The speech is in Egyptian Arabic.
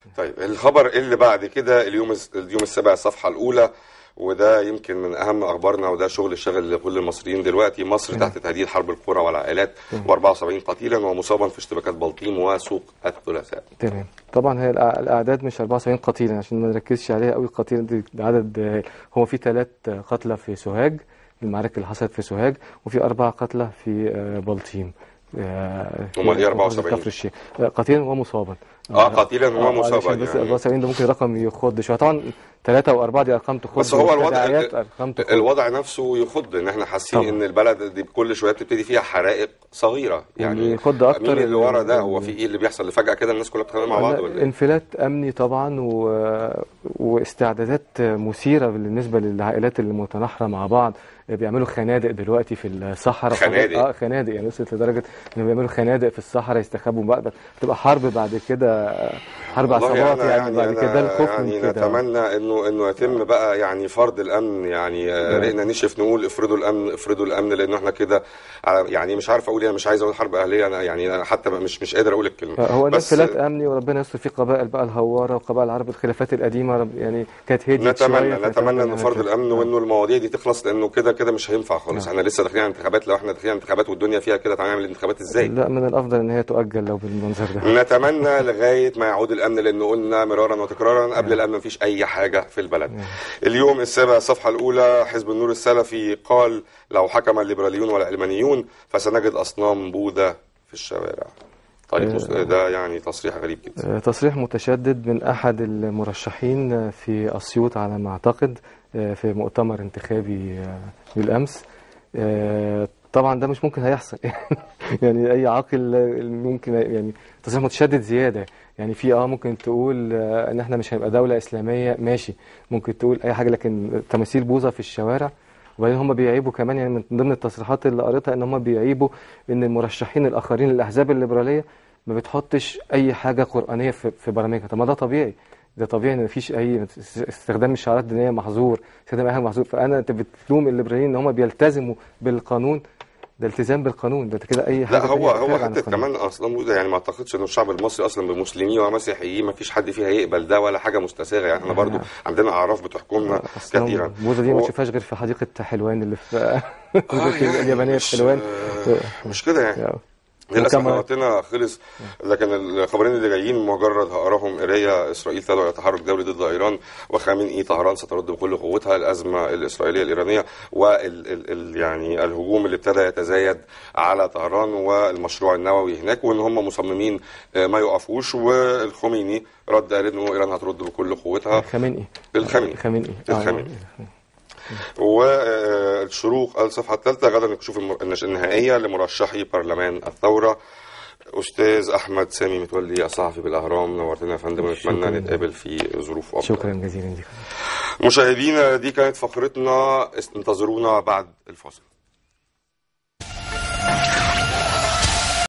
طيب الخبر اللي بعد كده اليوم اليوم السابع الصفحه الاولى وده يمكن من اهم اخبارنا وده شغل الشغل لكل المصريين دلوقتي مصر تحت تهديد حرب القرى والعائلات و74 قتيلا ومصابا في اشتباكات بلطيم وسوق الثلاثاء تمام طبعا هي الأع- الاعداد مش 74 قتيلا عشان ما نركزش عليها قوي قتيل دي ده عدد آه، هو في ثلاث قتلى في سوهاج المعارك اللي حصلت في سوهاج وفي اربع قتلى في آه، بلطيم آه، في أمال إيه محافظة 74? كفر الشيخ آه، قتيلا ومصابا اه قتيلا هو آه، مصابا علشان بس يعني 74 ده ممكن رقم يخض شويه طبعا ثلاثة وأربعة دي أرقام تخض بس هو الوضع والتداعيات أرقام تخض الوضع نفسه يخض ان احنا حاسين طبعا. ان البلد دي كل شويه بتبتدي فيها حرائق صغيره يعني واللي يخض أكتر مين اللي ورا ده ال- هو في ايه اللي بيحصل اللي فجاه كده الناس كلها بتتخانق مع بعض ولا ايه؟ انفلات امني طبعا و... واستعدادات مثيره بالنسبه للعائلات اللي متناحره مع بعض بيعملوا خنادق دلوقتي في الصحراء خنادق؟ اه خنادق يعني وصلت لدرجه انهم بيعملوا خنادق في الصحراء يستخبوا بقى تبقى حرب بعد كده حرب والله عصابات أنا يعني, بعد أنا كده الخوف يعني من كده نتمنى انه انه يتم بقى يعني فرض الامن يعني آه، رقنا نشف نقول افرضوا الامن افرضوا الامن لانه احنا كده على- يعني مش عارف اقول ايه أنا مش عايز اقول حرب اهليه انا يعني أنا حتى مش مش قادر اقول الكلمه هو ده بس انفلات امني وربنا يستر في قبائل بقى الهواره وقبائل العرب الخلافات القديمه رب- يعني كانت هديت نتمنى شويه نتمنى انه فرض كده. الامن وانه المواضيع دي تخلص لانه كده كده مش هينفع خالص احنا لسه داخلين على انتخابات لو احنا داخلين على انتخابات والدنيا فيها كده تعالى نعمل الانتخابات ازاي؟ لا من الافضل ان هي تؤجل لو بالمنظر ده نتمنى لغايه ما يعود الامن لانه قلنا مرارا وتكرارا قبل الامن مفيش اي حاجه في البلد. اليوم السابع الصفحه الاولى حزب النور السلفي قال لو حكم الليبراليون والعلمانيون فسنجد اصنام بوذا في الشوارع. طيب مس- ده يعني تصريح غريب جدا. آه، تصريح متشدد من احد المرشحين آه، في اسيوط على ما اعتقد آه، في مؤتمر انتخابي آه، بالامس آه، طبعا ده مش ممكن هيحصل يعني اي عاقل آه، ممكن يعني تصريح متشدد زياده يعني في اه ممكن تقول آه، ان احنا مش هنبقى دوله اسلاميه ماشي ممكن تقول اي حاجه لكن تماثيل بوذا في الشوارع وبعدين هم بيعيبوا كمان يعني من ضمن التصريحات اللي قريتها ان هم بيعيبوا ان المرشحين الاخرين الاحزاب الليبراليه ما بتحطش اي حاجه قرانيه في في برامجها طب ما ده طبيعي ده طبيعي ان مفيش اي استخدام الشعارات الدينيه محظور استخدام اي حاجه محظور فانا انت بتلوم الليبراليين ان هم بيلتزموا بالقانون ده التزام بالقانون ده كده اي حاجه لا هو تانية هو خارج عن حته القانون. كمان اصلا بوذا يعني ما اعتقدش انه الشعب المصري اصلا بمسلمين ومسيحيين ما فيش حد فيها يقبل ده ولا حاجه مستساغه يعني احنا برضو عندنا اعراف بتحكمنا أصلاً كثيرا بوذا دي ما هو- تشوفهاش غير في حديقه حلوان اللي في آه يعني اليابانيه مش- في حلوان آه، مش كده يعني يعني للاسف وكما- احنا وقتنا خلص لكن الخبرين اللي جايين مجرد هقراهم قرايه اسرائيل تدعو الى تحرك دولي ضد ايران وخامنئي طهران سترد بكل قوتها الازمه الاسرائيليه الايرانيه وال ال ال يعني الهجوم اللي ابتدى يتزايد على طهران والمشروع النووي هناك وان هم مصممين آه، ما يقفوش والخميني رد قال انه ايران هترد بكل قوتها خامنئي الخامنئي خامنئي الخامنئي. والشروق الصفحه الثالثه غدا نشوف الم- النش- النهائيه لمرشحي برلمان الثوره استاذ احمد سامي متولي الصحفي بالاهرام نورتنا يا فندم ونتمنى شكراً. نتقابل في ظروف افضل شكرا جزيلا لك مشاهدينا دي كانت فقرتنا انتظرونا بعد الفاصل